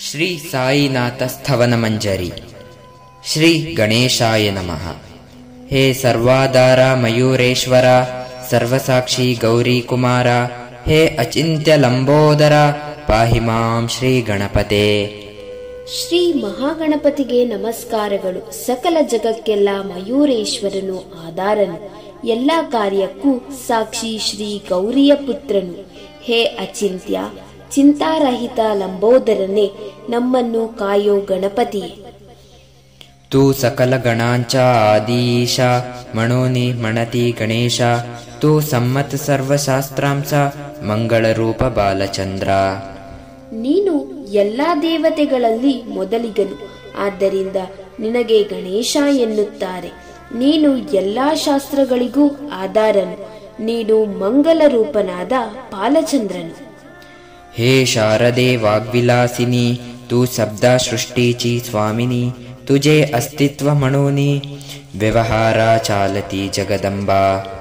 ಶ್ರೀ ಸಾಯಿನಾಥ ಸ್ಥವನ ಮಂಜರಿ ಶ್ರೀ ಗಣೇಶಾಯ ನಮಃ ಹೇ ಸರ್ವಾಧಾರ ಮಯೂರೇಶ್ವರ ಸರ್ವಸಾಕ್ಷಿ ಗೌರಿ ಕುಮಾರ ಹೇ ಅಚಿಂತ್ಯ ಲಂಬೋದರ ಪಾಹಿ ಮಾಂ ಶ್ರೀ ಗಣಪತೆ ಶ್ರೀ ಮಹಾಗಣಪತಿಗೆ ನಮಸ್ಕಾರಗಳು ಸಕಲ ಜಗಕ್ಕೆಲ್ಲ ಮಯೂರೇಶ್ವರನು ಆಧಾರನು ಎಲ್ಲ ಕಾರ್ಯಕ್ಕೂ ಸಾಕ್ಷಿ ಶ್ರೀ ಗೌರಿಯ ಪುತ್ರನು ಹೇ ಅಚಿಂತ್ಯ ಚಿಂತಾರಹಿತ ಲಂಬೋದರನೇ ನಮ್ಮನ್ನು ಕಾಯೋ ಗಣಪತಿಯೇ ತೂ ಸಕಲ ಗಣಾಂಚ ಆದೀಶ ಮಣೋನಿ ಮಣತಿ ಗಣೇಶ ತೂ ಸಮ್ಮತ ಸರ್ವಶಾಸ್ತ್ರಾಂಶ ಮಂಗಳರೂಪ ಬಾಲಚಂದ್ರ ನೀನು ಎಲ್ಲಾ ದೇವತೆಗಳಲ್ಲಿ ಮೊದಲಿಗನು ಆದ್ದರಿಂದ ನಿನಗೆ ಗಣೇಶ ಎನ್ನುತ್ತಾರೆ ನೀನು ಎಲ್ಲಾ ಶಾಸ್ತ್ರಗಳಿಗೂ ಆಧಾರನು ನೀನು ಮಂಗಲ ರೂಪನಾದ ಬಾಲಚಂದ್ರನು हे शारदे वाग्विलासिनी तू शब्दा सृष्टीची स्वामिनी तुझे अस्तित्व म्हणूनी व्यवहारा चालती जगदंबा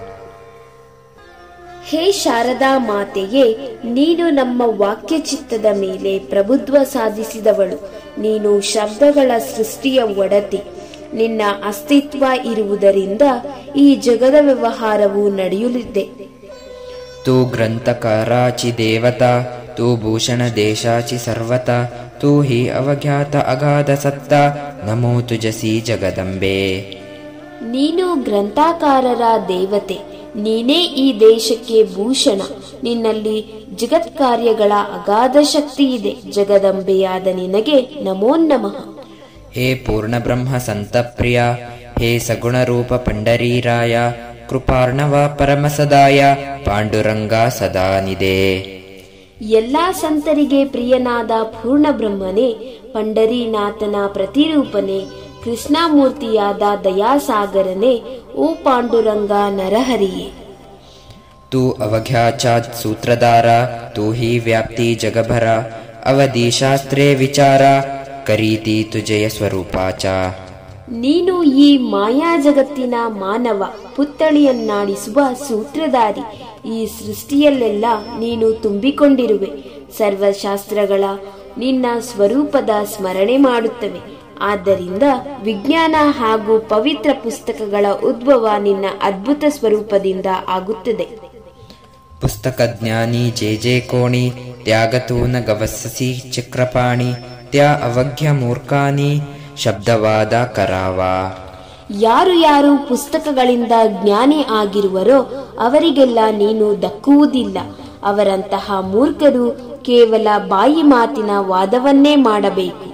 ಹೇ ಶಾರದಾ ಮಾತೆಯೇ ನೀನು ನಮ್ಮ ವಾಕ್ಯ ಚಿತ್ತದ ಮೇಲೆ ಪ್ರಭುತ್ವ ಸಾಧಿಸಿದವಳು ನೀನು ಶಬ್ದಗಳ ಸೃಷ್ಟಿಯ ಒಡತಿ ನಿನ್ನ ಅಸ್ತಿತ್ವ ಇರುವುದರಿಂದ ಈ ಜಗದ ವ್ಯವಹಾರವು ನಡೆಯಲಿದೆ तू ग्रंथकाराची देवता तू भूषण देशाची सर्वता तू ही अवघ्यात अगाध सत्ता नमो तुझसी जगदंबे ನೀನು ಗ್ರಂಥಾಕಾರರ ದೇವತೆ ನೀನೇ ಈ ದೇಶಕ್ಕೆ ಭೂಷಣ ನಿನ್ನಲ್ಲಿ ಜಗತ್ ಕಾರ್ಯಗಳ ಅಗಾಧ ಶಕ್ತಿ ಇದೆ ಜಗದಂಬೆಯಾದ ನಿನಗೆ ನಮೋ ನಮಃ हे पूर्णब्रह्म सन्तप्रिया हे सगुणरूप पण्डरीराय कृपार्णव परमसदाय ಪಾಂಡುರಂಗ ಸದಾ ನಿದೆ ಎಲ್ಲಾ ಸಂತರಿಗೆ ಪ್ರಿಯನಾದ ಪೂರ್ಣ ಬ್ರಹ್ಮನೇ ಪಂಡರೀನಾಥನ ಪ್ರತಿರೂಪನೆ ಕೃಷ್ಣಮೂರ್ತಿಯಾದ ದಯಾಸಾಗರನೇ ಓ ಪಾಂಡುರಂಗ ನರಹರಿಯೇ तू अवघ्याचात सूत्रधार तू ही व्याप्ती जगभर अवधीशास्त्रे विचार करीती तुझय स्वरूपाचा ನೀನು ಈ ಮಾಯಾ ಜಗತ್ತಿನ ಮಾನವ ಪುತ್ಥಳಿಯನ್ನಾಡಿಸುವ ಸೂತ್ರಧಾರಿ ಈ ಸೃಷ್ಟಿಯಲ್ಲೆಲ್ಲ ನೀನು ತುಂಬಿಕೊಂಡಿರುವೆ ಸರ್ವಶಾಸ್ತ್ರಗಳ ನಿನ್ನ ಸ್ವರೂಪದ ಸ್ಮರಣೆ ಮಾಡುತ್ತವೆ ಆದ್ದರಿಂದ ವಿಜ್ಞಾನ ಹಾಗೂ ಪವಿತ್ರ ಪುಸ್ತಕಗಳ ಉದ್ಭವ ನಿನ್ನ ಅದ್ಭುತ ಸ್ವರೂಪದಿಂದ ಆಗುತ್ತದೆ पुस्तक ज्ञानी जे जे कोणी त्यागतून गवससी चक्रपाणी त्या अवघ्य मूर्खानी ಶಬ್ದವಾದ ಕರಾವ ಯಾರು ಯಾರು ಪುಸ್ತಕಗಳಿಂದ ಜ್ಞಾನಿ ಆಗಿರುವರೋ ಅವರಿಗೆಲ್ಲ ನೀನು ದಕ್ಕುವುದಿಲ್ಲ ಅವರಂತಹ ಮೂರ್ಖರು ಕೇವಲ ಬಾಯಿ ಮಾತಿನ ವಾದವನ್ನೇ ಮಾಡಬೇಕು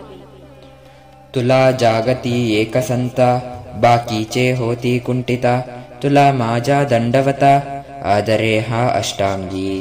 ತುಲಾ ಜಾಗತಿ ಏಕಸಂತ ಬಾಕೀಚೆ ಹೋತಿ ಕುಂಠಿತ ತುಲಾ ಮಾಜಾ ದಂಡವತ ಆದರೆ ಹಾ ಅಷ್ಟಾಂಗಿ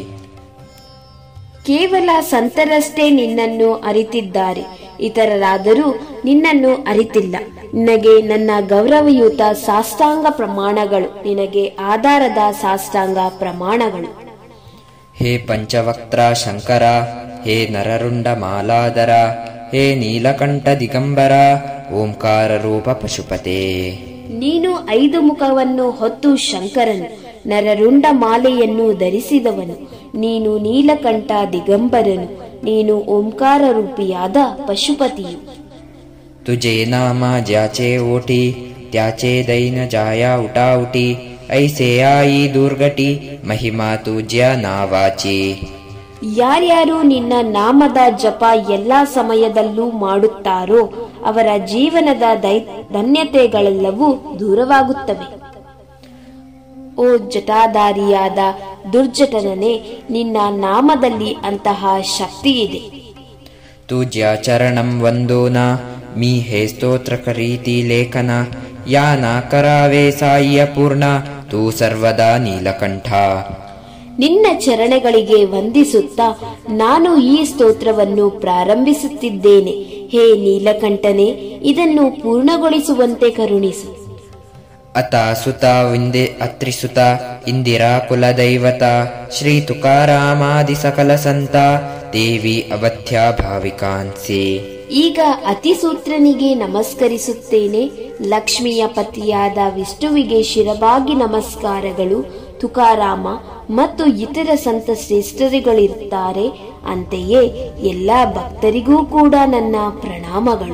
ಕೇವಲ ಸಂತರಷ್ಟೇ ನಿನ್ನನ್ನು ಅರಿತಿದ್ದಾರೆ ಇತರರಾದರೂ ನಿನ್ನನ್ನು ಅರಿತಿಲ್ಲ ನಿನಗೆ ನನ್ನ ಗೌರವಯುತ ಸಾಷ್ಟಾಂಗ ಪ್ರಮಾಣಗಳು ನಿನಗೆ ಆಧಾರದ ಸಾಷ್ಟಾಂಗ ಪ್ರಮಾಣಗಳು ಹೇ ಪಂಚವಕ್ತ್ರ ಶಂಕರ ಹೇ ನರರುಂಡ ಮಾಲಾದರ ಹೇ ನೀಲಕಂಠ ದಿಗಂಬರ ಓಂಕಾರ ರೂಪ ಪಶುಪತೆ ನೀನು ಐದು ಮುಖವನ್ನು ಹೊತ್ತು ಶಂಕರನು ನರರುಂಡ ಮಾಲೆಯನ್ನು ಧರಿಸಿದವನು ನೀನು ನೀಲಕಂಠ ದಿಗಂಬರನು ನೀನು ಓಂಕಾರ ರೂಪಿಯಾದ ಪಶುಪತಿಯು तुझे नामा ज्याचे ओटी त्याचे दैन जाया उटाउटी ऐसे आई दुर्गटी महिमा तुझ्या नावाची ಯಾರ್ಯಾರು ನಿನ್ನ ನಾಮದ ಜಪ ಎಲ್ಲಾ ಸಮಯದಲ್ಲೂ ಮಾಡುತ್ತಾರೋ ಅವರ ಜೀವನದ ದೈ- ಧನ್ಯತೆಗಳೆಲ್ಲವೂ ದೂರವಾಗುತ್ತವೆ ಓ ಜಟಾಧಾರಿಯಾದ ದುರ್ಜಟನನೇ ನಿನ್ನ ನಾಮದಲ್ಲಿ ಅಂತಹ ಶಕ್ತಿ ಇದೆ तुझ्या चरणं वन्दोना मी हे स्तोत्र करीती लेखना या ना करावे साह्य पूर्ण तू सर्वदा ನೀಲಕಂಠ ನಿನ್ನ ಚರಣಗಳಿಗೆ ವಂದಿಸುತ್ತಾ ನಾನು ಈ ಸ್ತೋತ್ರವನ್ನು ಪ್ರಾರಂಭಿಸುತ್ತಿದ್ದೇನೆ ಹೇ ನೀಲಕಂಠನೆ ಇದನ್ನು ಪೂರ್ಣಗೊಳಿಸುವಂತೆ ಕರುಣಿಸು ಅತ ಸುತ ವಿಂದೆ ಅತ್ರಿಸುತ ಇಂದಿರಾ ಕುಲದೈವತ ಶ್ರೀ ತುಕಾರಾಮಾದಿ ಸಕಲ ಸಂತ ದೇವಿ ಅವಧ್ಯ ಭಾವಿಕಾಂಸಿ ಈಗ ಅತಿಸೂತ್ರನಿಗೆ ನಮಸ್ಕರಿಸುತ್ತೇನೆ ಲಕ್ಷ್ಮಿಯ ಪತಿಯಾದ ವಿಷ್ಣುವಿಗೆ ಶಿರವಾಗಿ ನಮಸ್ಕಾರಗಳು ತುಕಾರಾಮ ಮತ್ತು ಇತರ ಸಂತ ಶ್ರೇಷ್ಠರುಗಳಿರುತ್ತಾರೆ ಅಂತೆಯೇ ಎಲ್ಲ ಭಕ್ತರಿಗೂ ಕೂಡ ನನ್ನ ಪ್ರಣಾಮಗಳು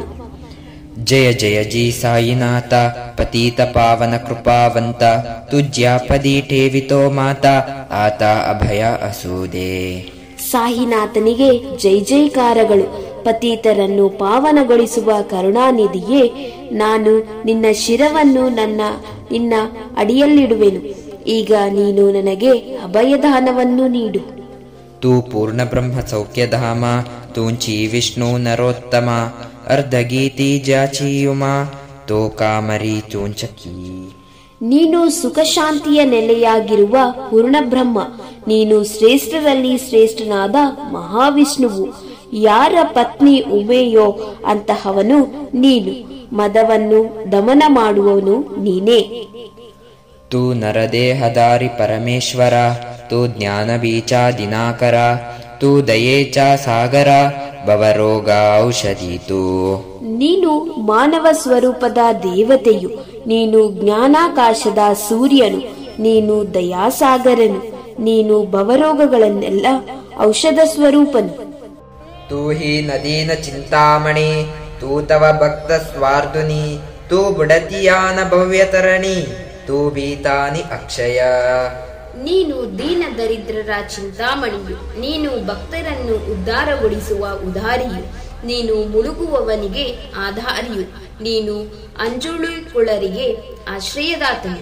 ಜಯ ಜಯ ಜಿ ಸಾಯಿನಾಥ ಪತೀತ ಪಾವನ ಕೃಪಾವಂತ ತುಜ್ಯ ಪದಿ ಠೇವಿತೋ ಮಾತಾ ಆತ ಅಭಯ ಅಸೂದೆ ಸಾಯಿನಾಥನಿಗೆ ಜೈ ಜೈಕಾರಗಳು ಪತೀತರನ್ನು ಪಾವನಗೊಳಿಸುವ ಕರುಣಾನಿಧಿಯೇ ನಾನು ನಿನ್ನ ಶಿರವನ್ನು ನನ್ನ ನಿನ್ನ ಅಡಿಯಲ್ಲಿಡುವೆನು ಈಗ ನೀನು ನನಗೆ ಅಭಯದಾನವನ್ನು ನೀಡು ತೂ ಪೂರ್ಣ ಬ್ರಹ್ಮ ಸೌಖ್ಯಧಾಮ ತೂಂಚಿ ವಿಷ್ಣು ನರೋತ್ತಮ ಅರ್ಧಗೀತಿ ಜಾಚಿಯುಮ ತೋ ಕಾಮರಿ ಚೂಂಚಕಿ ನೀನು ಸುಖ ಶಾಂತಿಯ ನೆಲೆಯಾಗಿರುವ ಪೂರ್ಣಬ್ರಹ್ಮ ನೀನು ಶ್ರೇಷ್ಠರಲ್ಲಿ ಶ್ರೇಷ್ಠನಾದ ಮಹಾವಿಷ್ಣುವು ಯಾರ ಪತ್ನಿ ಉಮೆಯೋ ಅಂತಹವನು ನೀನು ಮದವನ್ನು ದಮನ ಮಾಡುವವನು ನೀನೇ ತೂ ನರದೇಹದಾರಿ ಪರಮೇಶ್ವರ ತೂ ಜ್ಞಾನಬೀಚ ದಿನಾಕರ ತೂ ದಯೇಚ ಸಾಗರ ಭವರೋಗ ಔಷಧಿ ತೂ ನೀನು ಮಾನವ ಸ್ವರೂಪದ ದೇವತೆಯು ನೀನು ಜ್ಞಾನಾಕಾಶದ ಸೂರ್ಯನು ನೀನು ದಯಾಸಾಗರನು ನೀನು ಭವರೋಗಗಳನ್ನೆಲ್ಲ ಔಷಧ ಸ್ವರೂಪನು ತೂ ಹಿ ನದೀನ ಚಿಂತಾಮಣಿ ತೂ ತವ ಭಕ್ತ ಸ್ವಾರ್ಧುನಿ ತೂ ಬುಡತಿಯಾನ ಭವ್ಯತರಣಿ ತೂ ಭೀತಾನಿ ಅಕ್ಷಯ ನೀನು ದೀನ ದರಿದ್ರರ ಚಿಂತಾಮಣಿಯು ನೀನು ಭಕ್ತರನ್ನು ಉದ್ಧಾರಗೊಳಿಸುವ ಉದಾರಿಯು ನೀನು ಮುಳುಗುವವನಿಗೆ ಆಧಾರಿಯು ನೀನು ಅಂಜುಳುಕುಳರಿಗೆ ಆಶ್ರಯದಾತನು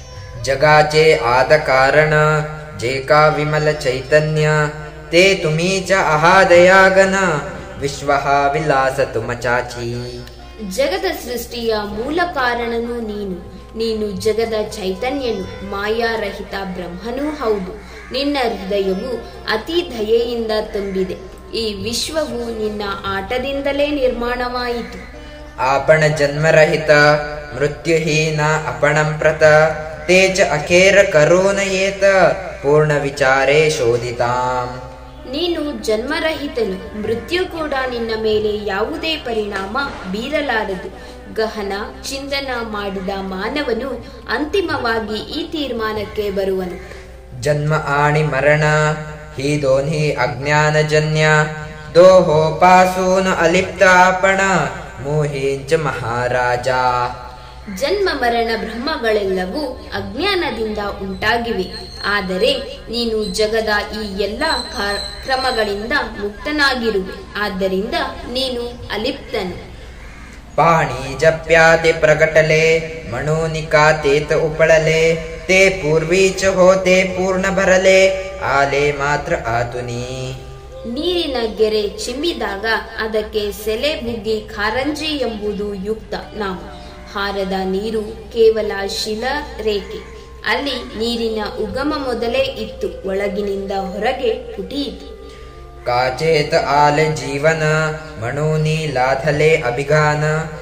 जगाचे आद कारण जे का विमल चैतन्य ते तुम्ही च आहादयागन विश्व हा विलास तुमचाची ಜಗದ ಸೃಷ್ಟಿಯ ಮೂಲ ಕಾರಣನು ನೀನು ನೀನು ಜಗದ ಚೈತನ್ಯನು ಮಾಯಾರಹಿತ ಬ್ರಹ್ಮನೂ ಹೌದು ನಿನ್ನ ಹೃದಯವು ಅತಿ ದಯೆಯಿಂದ ತುಂಬಿದೆ ಈ ವಿಶ್ವವು ನಿನ್ನ ಆಟದಿಂದಲೇ ನಿರ್ಮಾಣವಾಯಿತು आपण जन्मरहित मृत्युहीन अपणं प्रत ते च अखेर करोन येत पूर्ण विचारे शोधिताम् ನೀನು ಜನ್ಮರಹಿತನು ಮೃತ್ಯು ಕೂಡ ನಿನ್ನ ಮೇಲೆ ಯಾವುದೇ ಪರಿಣಾಮ ಬೀರಲಾರದು ಗಹನ ಚಿಂತನ ಮಾಡಿದ ಮಾನವನು ಅಂತಿಮವಾಗಿ ಈ ತೀರ್ಮಾನಕ್ಕೆ ಬರುವನು जन्म आणि मरण ही दोन्ही अज्ञानजन्य दोहो पासून अलिप्त आपण मोहींच महाराजा ಜನ್ಮ ಮರಣ ಬ್ರಹ್ಮಗಳೆಲ್ಲವೂ ಅಜ್ಞಾನದಿಂದ ಉಂಟಾಗಿವೆ ಆದರೆ ನೀನು ಜಗದ ಈ ಎಲ್ಲ ಕ- ಕ್ರಮಗಳಿಂದ ಮುಕ್ತನಾಗಿರುವೆ ಆದ್ದರಿಂದ ನೀನು ಅಲಿಪ್ತನು पाणी जप्या ते प्रगटले म्हणूनिका तेत उपळले ते पूर्वीच होते पूर्ण भरले आले मात्र आतुनी ನೀರಿನ ಗೆರೆ ಚಿಮ್ಮಿದಾಗ ಅದಕ್ಕೆ ಸೆಲೆ ಬುಗ್ಗಿ ಕಾರಂಜಿ ಎಂಬುದು ಯುಕ್ತ ನಾಮ ಹಾರದ ನೀರು ಕೇವಲ ಶಿಲ ರೇಖೆ ಅಲ್ಲಿ ನೀರಿನ ಉಗಮ ಮೊದಲೇ ಇತ್ತು ಒಳಗಿನಿಂದ ಹೊರಗೆ ಪುಟಿಯಿತು काचेत आले जीवन म्हणूनी लाथले अभिगान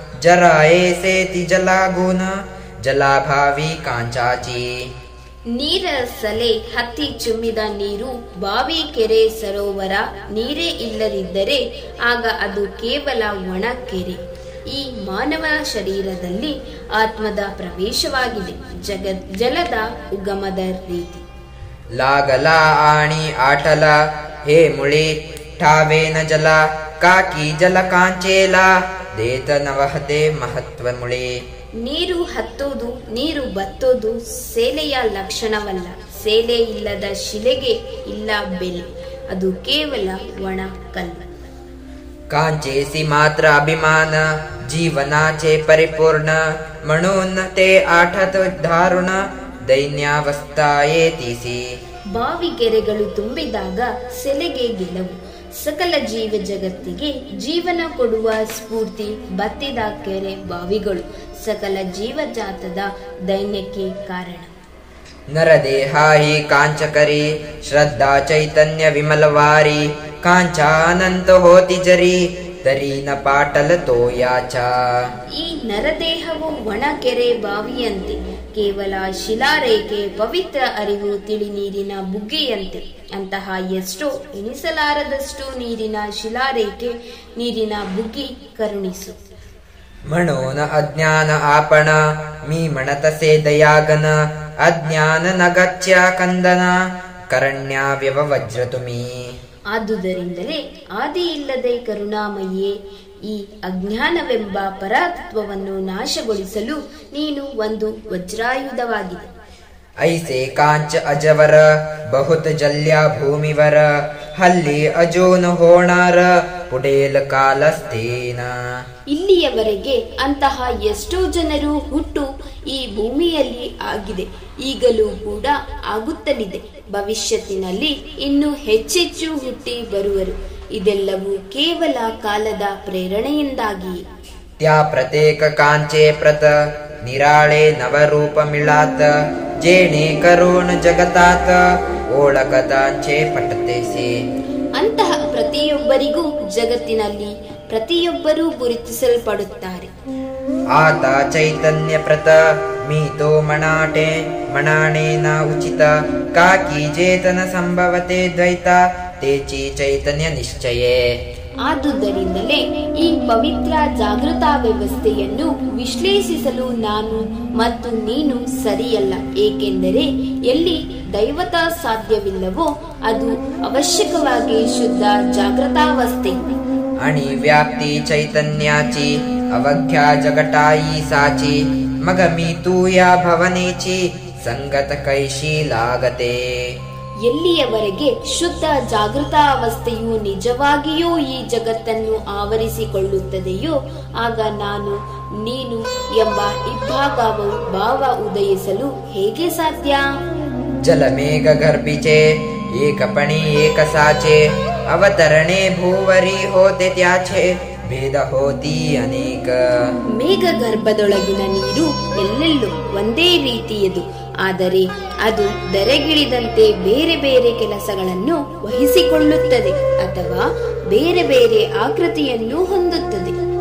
जरायेसे ती जलागुण जलाभावी कांचाची ನೀರ ಸಲೆ ಹತ್ತಿ ಚುಮ್ಮಿದ ನೀರು ಬಾವಿ ಕೆರೆ ಸರೋವರ ನೀರೇ ಇಲ್ಲದಿದ್ದರೆ ಆಗ ಅದು ಕೇವಲ ಒಣ ಕೆರೆ ಈ ಮಾನವ ಶರೀರದಲ್ಲಿ ಆತ್ಮದ ಪ್ರವೇಶವಾಗಿದೆ ಜಗತ್ ಜಲದ ಉಗಮದ ರೀತಿ लागला आणि आठला हे मुळे ठावेन जला काकी जल कांचेला देत नवहते महत्व मुळे ನೀರು ಹತ್ತೋದು ನೀರು ಬತ್ತೋದು ಸೇಲೆಯ ಲಕ್ಷಣವಲ್ಲ ಸೇಲೆ ಇಲ್ಲದ ಶಿಲೆಗೆ ಇಲ್ಲ ಬೆಲೆ ಅದು ಕೇವಲ ಒಣ ಕಲ್ಲು कांचेसी मात्र अभिमान जीवनाचे परिपूर्ण म्हणून ते आठत दारुण दैन्यावस्था येतीसी ಬಾವಿಗೆರೆಗಳು ತುಂಬಿದಾಗ ಸೆಲೆಗೆ ಗೆಲುವು ಸಕಲ ಜೀವ ಜಗತ್ತಿಗೆ ಜೀವನ ಕೊಡುವ ಸ್ಫೂರ್ತಿ ಬತ್ತಿದ ಕೆರೆ ಬಾವಿಗಳು ಸಕಲ ಜೀವಜಾತದ ದೈನ್ಯಕ್ಕೆ ಕಾರಣ नरदेहा हि कांचकरी श्रद्धा चैतन्य विमलवारी कांचा अनंत होती जरी तरी न पाटल तो याचा ಈ ನರದೇಹವು ಒಣ ಕೆರೆ ಬಾವಿಯಂತೆ ಕೇವಲ ಶಿಲಾರೇಖೆ ಪವಿತ್ರ ಅರಿವು ತಿಳಿ ನೀರಿನ ಬುಗ್ಗೆಯಂತೆ ಅಂತಹ ಎಷ್ಟೋ ಎಣಿಸಲಾರದಷ್ಟು ನೀರಿನ ಶಿಲಾರೇಖೆ ನೀರಿನ ಬುಗ್ಗಿ ಕರುಣಿಸು म्हणून अज्ञान आपण मी म्हणतसे दयागन ಅಜ್ಞಾನ ನಗತ್ಯ ಕಂದನ ಕರಣ್ಯ ವ್ಯವವಜ್ರತು ಮೀ ಆದುದರಿಂದಲೇ ಆದಿ ಇಲ್ಲದೆ ಕರುಣಾಮಯಿಯೇ ಈ ಅಜ್ಞಾನವೆಂಬ ಪರಾತತ್ವವನ್ನು ನಾಶಗೊಳಿಸಲು ನೀನು ಒಂದು ವಜ್ರಾಯುಧವಾಗಿದೆ ಐಸೆ ಕಾಂಚ ಅಜವರ ಬಹುತ್ ಜಲ್ಯ ಭೂಮಿವರ ಹಲ್ಲಿ ಅಜೋನ ಹೋಣಾರ ಪುಡೇಲ ಕಾಲಸ್ತೇನ ಇಲ್ಲಿಯವರೆಗೆ ಅಂತಹ ಎಷ್ಟೋ ಜನರು ಹುಟ್ಟು ಈ ಭೂಮಿಯಲ್ಲಿ ಆಗಿದೆ ಈಗಲೂ ಕೂಡ ಆಗುತ್ತಲಿದೆ ಭವಿಷ್ಯತ್ತಿನಲ್ಲಿ ಇನ್ನು ಹೆಚ್ಚೆಚ್ಚು ಹುಟ್ಟಿ ಬರುವರು ಇದೆಲ್ಲವೂ ಕೇವಲ ಕಾಲದ ಪ್ರೇರಣೆಯಿಂದಾಗಿಯೇ त्या प्रत्येक कांचे प्रत निराळे नवरूप मिळात जेणे करून जगतात ओळखतांचे पटतेसे ಅಂತಹ ಪ್ರತಿಯೊಬ್ಬರಿಗೂ ಜಗತ್ತಿನಲ್ಲಿ ಪ್ರತಿಯೊಬ್ಬರೂ ಗುರುತಿಸಲ್ಪಡುತ್ತಾರೆ ಆತ ಚೈತನ್ಯ ಪ್ರತ ಮೀತೋ ಮಣಾಟೆ ಮಣಾಣೇನ ಉಚಿತ ಕಾಕಿ ಚೇತನ ಸಂಭವತೆ ದ್ವೈತ ತೇಚಿ ಚೈತನ್ಯ ನಿಶ್ಚಯೇ ಆದುದರಿಂದಲೇ ಈ ಪವಿತ್ರ ಜಾಗೃತಾ ವ್ಯವಸ್ಥೆಯನ್ನು ವಿಶ್ಲೇಷಿಸಲು ನಾನು ಮತ್ತು ನೀನು ಸರಿಯಲ್ಲ ಏಕೆಂದರೆ ಎಲ್ಲಿ ದೈವತ ಸಾಧ್ಯವಿಲ್ಲವೋ ಅದು ಅವಶ್ಯಕವಾಗಿ ಶುದ್ಧ ಜಾಗೃತಾವಸ್ಥೆ आणि व्याप्ती चैतन्याची अवघ्या जगटाई साची मग मी तू या भवनेची संगत कैशी लागते ಎಲ್ಲಿಯವರೆಗೆ ಶುದ್ಧ ಜಾಗೃತಾವಸ್ಥೆಯು ನಿಜವಾಗಿಯೂ ಈ ಜಗತ್ತನ್ನು ಆವರಿಸಿಕೊಳ್ಳುತ್ತದೆಯೋ ಆಗ ನಾನು ನೀನು ಎಂಬ ಇಬ್ಬಾಗವು ಭಾವ ಉದಯಿಸಲು ಹೇಗೆ ಸಾಧ್ಯ जलमेघ गर्भीचे एकपणी एक साचे अवतरणे भूवरी होते त्याचे भेद होती अनेक ಮೇಘ ಗರ್ಭದೊಳಗಿನ ನೀರು ಎಲ್ಲೆಲ್ಲೂ ಒಂದೇ ರೀತಿಯದು ಆದರೆ ಅದು ದರೆಗಿಳಿದಂತೆ ಬೇರೆ ಬೇರೆ ಕೆಲಸಗಳನ್ನು ವಹಿಸಿಕೊಳ್ಳುತ್ತದೆ ಅಥವಾ ಬೇರೆ ಬೇರೆ ಆಕೃತಿಯನ್ನು ಹೊಂದುತ್ತದೆ